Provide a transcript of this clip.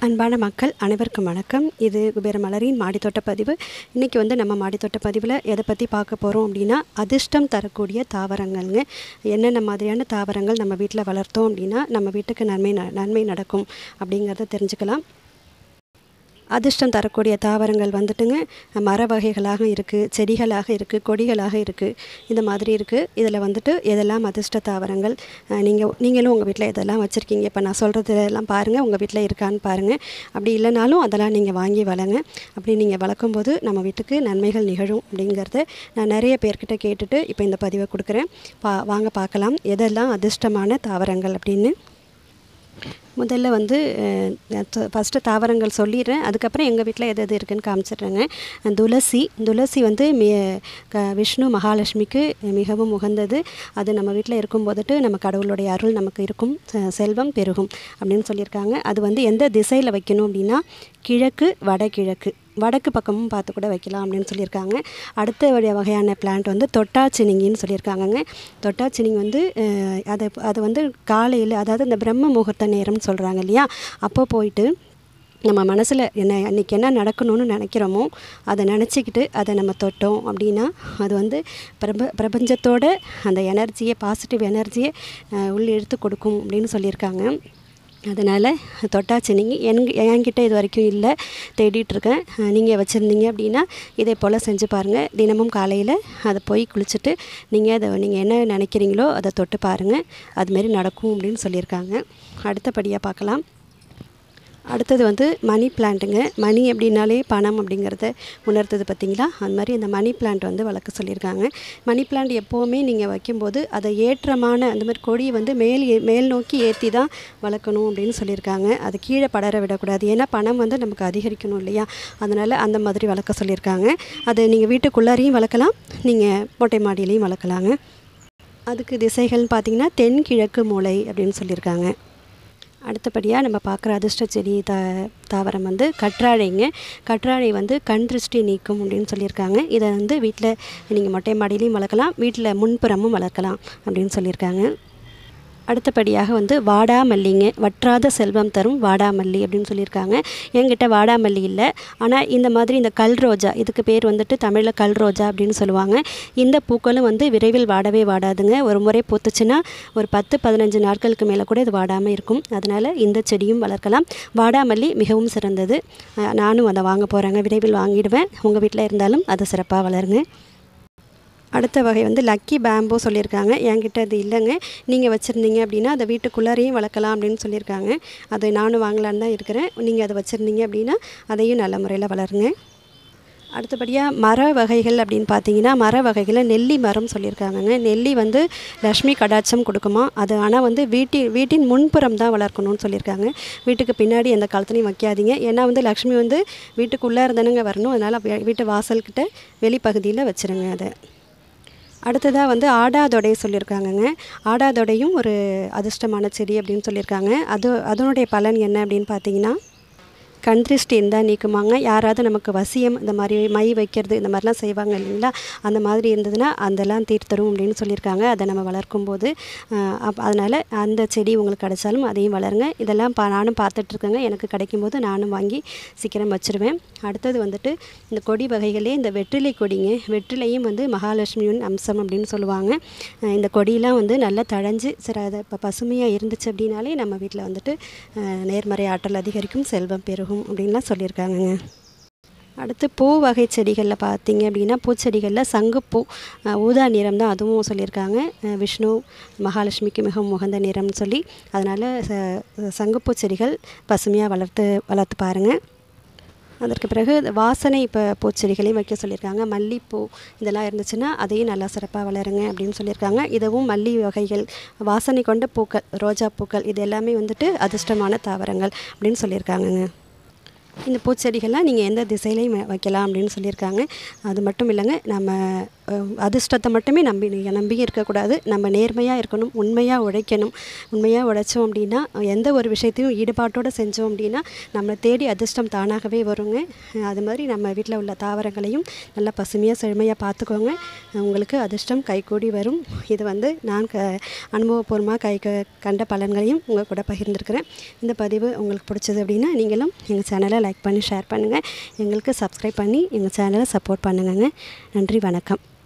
அன்பான மக்கள் அனைவருக்கும் வணக்கம் இது குபேர மலரின் மாடித்தோட்ட பதிவு இன்றைக்கி வந்து நம்ம மாடித்தோட்ட பதிவில் எதை பற்றி பார்க்க போகிறோம் அப்படின்னா அதிர்ஷ்டம் தரக்கூடிய தாவரங்கள்ங்க என்னென்ன மாதிரியான தாவரங்கள் நம்ம வீட்டில் வளர்த்தோம் அப்படின்னா நம்ம வீட்டுக்கு நன்மை ந- நன்மை நடக்கும் அப்படிங்கிறத தெரிஞ்சுக்கலாம் அதிர்ஷ்டம் தரக்கூடிய தாவரங்கள் வந்துட்டுங்க மர வகைகளாக இருக்குது செடிகளாக இருக்குது கொடிகளாக இருக்குது இந்த மாதிரி இருக்குது இதில் வந்துட்டு எதெல்லாம் அதிர்ஷ்ட தாவரங்கள் நீங்கள் நீங்களும் உங்கள் வீட்டில் எதெல்லாம் வச்சுருக்கீங்க இப்போ நான் சொல்கிறது எல்லாம் பாருங்கள் உங்கள் வீட்டில் இருக்கான்னு பாருங்கள் அப்படி இல்லைனாலும் அதெல்லாம் நீங்கள் வாங்கி வளங்க அப்படி நீங்கள் வளர்க்கும்போது நம்ம வீட்டுக்கு நன்மைகள் நிகழும் அப்படிங்கிறத நான் நிறைய பேர்கிட்ட கேட்டுட்டு இப்போ இந்த பதிவை கொடுக்குறேன் பா வாங்க பார்க்கலாம் எதெல்லாம் அதிர்ஷ்டமான தாவரங்கள் அப்படின்னு முதல்ல வந்து ஃபஸ்ட்டு தாவரங்கள் சொல்லிடுறேன் அதுக்கப்புறம் எங்கள் வீட்டில் எது எது இருக்குன்னு காமிச்சிடுறேங்க துளசி துளசி வந்து மி க விஷ்ணு மகாலட்சுமிக்கு மிகவும் உகந்தது அது நம்ம வீட்டில் இருக்கும் போதுட்டு நம்ம கடவுளுடைய அருள் நமக்கு இருக்கும் செ- செல்வம் பெருகும் அப்படின்னு சொல்லியிருக்காங்க அது வந்து எந்த திசையில் வைக்கணும் அப்படின்னா கிழக்கு வடகிழக்கு வடக்கு பக்கமும் பார்த்து கூட வைக்கலாம் அப்படின்னு சொல்லியிருக்காங்க அடுத்த வகை- வகையான பிளான்ட் வந்து தொட்டாச்சினிங்கின்னு சொல்லியிருக்காங்கங்க தொட்டாச்சினிங் வந்து அஹ், அதை அது வந்து காலையில் அதாவது இந்த பிரம்ம முகூர்த்த நேரம்னு சொல்கிறாங்க இல்லையா அப்போ போயிட்டு நம்ம மனசில் என்ன அன்றைக்கி என்ன நடக்கணும்னு நினைக்கிறோமோ அதை நினச்சிக்கிட்டு அதை நம்ம தொட்டோம் அப்படின்னா அது வந்து பிரப பிரபஞ்சத்தோட அந்த எனர்ஜியை பாசிட்டிவ் எனர்ஜியை உள்ள எடுத்து கொடுக்கும் அப்படின்னு சொல்லியிருக்காங்க அதனால் தொட்டாச்சு நீங்கள் என் என்கிட்ட இது வரைக்கும் இல்லை தேடிட்டுருக்கேன் நீங்கள் வச்சுருந்தீங்க அப்படின்னா இதே போல் செஞ்சு பாருங்கள் தினமும் காலையில் அதை போய் குளிச்சுட்டு நீங்கள் அதை நீங்கள் என்ன நினைக்கிறீங்களோ அதை தொட்டு பாருங்கள் அதுமாரி நடக்கும் அப்படின்னு சொல்லியிருக்காங்க அடுத்தபடியாக பார்க்கலாம் அடுத்தது வந்து மணி பிளான்ட்டுங்க மணி அப்படின்னாலே பணம் அப்படிங்கிறத உணர்த்தது பார்த்தீங்களா அது மாதிரி இந்த மணி பிளான்ட் வந்து வளர்க்க சொல்லியிருக்காங்க மணி பிளான்ட் எப்போவுமே நீங்கள் வைக்கும்போது அதை ஏற்றமான அந்த மாதிரி கொடியை வந்து மேல் ஏ- மேல் நோக்கி ஏற்றி தான் வளர்க்கணும் அப்படின்னு சொல்லியிருக்காங்க அது கீழே படர விடக்கூடாது ஏன்னா பணம் வந்து நமக்கு அதிகரிக்கணும் இல்லையா அதனால் அந்த மாதிரி வளர்க்க சொல்லியிருக்காங்க அது நீங்கள் வீட்டுக்குள்ளாரையும் வளர்க்கலாம் நீங்கள் மொட்டை மாடியிலையும் வளர்க்கலாங்க அதுக்கு திசைகள்னு பார்த்தீங்கன்னா தென்கிழக்கு மூலை அப்படின்னு சொல்லியிருக்காங்க அடுத்தபடியாக நம்ம பார்க்குற அதிர்ஷ்ட செடி தா தாவரம் வந்து கற்றாழைங்க கற்றாழை வந்து கண் திருஷ்டி நீக்கும் அப்படின்னு சொல்லியிருக்காங்க இதை வந்து வீட்டில் நீங்கள் மொட்டை மாடியிலையும் வளர்க்கலாம் வீட்டில் முன்புறமும் வளர்க்கலாம் அப்படின்னு சொல்லியிருக்காங்க அடுத்தபடியாக வந்து வாடாமல்லிங்க வற்றாத செல்வம் தரும் வாடாமல்லி அப்படின்னு சொல்லியிருக்காங்க என்கிட்ட வாடாமல்லி இல்லை ஆனால் இந்த மாதிரி இந்த கல் ரோஜா இதுக்கு பேர் வந்துட்டு தமிழில் கல் ரோஜா அப்படின்னு சொல்லுவாங்க இந்த பூக்களும் வந்து விரைவில் வாடவே வாடாதுங்க ஒரு முறை பூத்துச்சுன்னா ஒரு பத்து பதினஞ்சு நாட்களுக்கு மேலே கூட இது வாடாமல் இருக்கும் அதனால் இந்த செடியும் வளர்க்கலாம் வாடாமல்லி மிகவும் சிறந்தது அஹ் நானும் அதை வாங்க போகிறேங்க விரைவில் வாங்கிடுவேன் உங்கள் வீட்டில் இருந்தாலும் அதை சிறப்பாக வளருங்க அடுத்த வகை வந்து லக்கி பேம்போ சொல்லியிருக்காங்க என்கிட்ட அது இல்லைங்க நீங்கள் வச்சுருந்தீங்க அப்படின்னா அதை வீட்டுக்குள்ளாரையும் வளர்க்கலாம் அப்படின்னு சொல்லியிருக்காங்க அதை நானும் வாங்கலான்னு தான் இருக்கிறேன் நீங்கள் அதை வச்சுருந்தீங்க அப்படின்னா அதையும் நல்ல முறையில் வளருங்க அடுத்தபடியாக மர வகைகள் அப்படின்னு பார்த்தீங்கன்னா மர வகைகளில் நெல்லி மரம் சொல்லியிருக்காங்கங்க நெல்லி வந்து லக்ஷ்மி கடாட்சம் கொடுக்குமா அது ஆனால் வந்து வீட்டின் வீட்டின் முன்புறம் தான் வளர்க்கணும்னு சொல்லியிருக்காங்க வீட்டுக்கு பின்னாடி எந்த காலத்துலையும் வைக்காதீங்க ஏன்னா வந்து லக்ஷ்மி வந்து வீட்டுக்குள்ளே இருந்தானுங்க வரணும் அதனால் வீ- வீட்டு வாசல்கிட்ட வெளிப்பகுதியில் வச்சுருங்க அதை அடுத்ததாக வந்து ஆடாதொடை சொல்லியிருக்காங்கங்க ஆடாதொடையும் ஒரு அதிர்ஷ்டமான செடி அப்படின்னு சொல்லியிருக்காங்க அது அதனுடைய பலன் என்ன அப்படின்னு பார்த்தீங்கன்னா கண் திருஷ்டி இருந்தால் நீக்குமாங்க யாராவது நமக்கு வசியம் இந்த மாதிரி மை வைக்கிறது இந்த மாதிரிலாம் செய்வாங்க இல்லைங்களா அந்த மாதிரி இருந்ததுன்னா அதெல்லாம் தீர்த்தரும் அப்படின்னு சொல்லியிருக்காங்க அதை நம்ம வளர்க்கும் போது ஆஹ், அப் அதனால் அந்த செடி உங்களுக்கு கிடைச்சாலும் அதையும் வளருங்க இதெல்லாம் பா நானும் பார்த்துட்ருக்கேங்க எனக்கு கிடைக்கும் போது நானும் வாங்கி சீக்கிரம் வச்சுருவேன் அடுத்தது வந்துட்டு இந்த கொடி வகைகளே இந்த வெற்றிலை கொடிங்க வெற்றிலையும் வந்து மகாலட்சுமியின் அம்சம் அப்படின்னு சொல்லுவாங்க அஹ் இந்த கொடியெலாம் வந்து நல்லா தழைஞ்சு சரி அதை இப்போ பசுமையாக இருந்துச்சு அப்படின்னாலே நம்ம வீட்டில் வந்துட்டு அஹ், நேர்மறை ஆற்றல் அதிகரிக்கும் செல்வம் பெருகும் அப்படின்லாம் சொல்லியிருக்காங்கங்க அடுத்து பூ வகை செடிகளில் பார்த்தீங்க அப்படின்னா பூச்செடிகளில் சங்குப்பூ அஹ், ஊதா நிறம் தான் அதுவும் சொல்லியிருக்காங்க அஹ், விஷ்ணு மகாலட்சுமிக்கு மிகவும் உகந்த நிறம்னு சொல்லி அதனால் ச சங்குப்பூ செடிகள் பசுமையாக வளர்த்து வளர்த்து பாருங்கள் அதற்கு பிறகு வாசனை இப்போ பூச்செடிகளையும் வைக்க சொல்லியிருக்காங்க மல்லிப்பூ இதெல்லாம் இருந்துச்சுன்னா அதையும் நல்லா சிறப்பாக வளருங்க அப்படின்னு சொல்லியிருக்காங்க இதுவும் மல்லி வகைகள் வாசனை கொண்ட பூக்கள் ரோஜா பூக்கள் இது எல்லாமே வந்துட்டு அதிர்ஷ்டமான தாவரங்கள் அப்படின்னு சொல்லியிருக்காங்கங்க இந்த பூச்செடிகள்லாம் நீங்கள் எந்த திசையிலையும் வ- வைக்கலாம் அப்படின்னு சொல்லியிருக்காங்க அது மட்டும் இல்லைங்க நம்ம அஹ், அதிர்ஷ்டத்தை மட்டுமே நம்பி நம்பி இருக்கக்கூடாது நம்ம நேர்மையாக இருக்கணும் உண்மையாக உழைக்கணும் உண்மையாக உழைச்சோம் அப்படின்னா எந்த ஒரு விஷயத்தையும் ஈடுபாட்டோடு செஞ்சோம் அப்படின்னா நம்மளை தேடி அதிர்ஷ்டம் தானாகவே வருங்க அஹ், அது மாதிரி நம்ம வீட்டில் உள்ள தாவரங்களையும் நல்லா பசுமையாக செழுமையாக பார்த்துக்கோங்க உங்களுக்கு அதிர்ஷ்டம் கைகூடி வரும் இது வந்து நான் க அனுபவபூர்வமாக கை க கண்ட பலன்களையும் உங்கள் கூட பகிர்ந்திருக்கிறேன் இந்த பதிவு உங்களுக்கு பிடிச்சது அப்படின்னா நீங்களும் எங்கள் சேனலை லைக் பண்ணி ஷேர் பண்ணுங்கள் எங்களுக்கு சப்ஸ்கிரைப் பண்ணி எங்கள் சேனலை சப்போர்ட் பண்ணுங்கங்க நன்றி வணக்கம்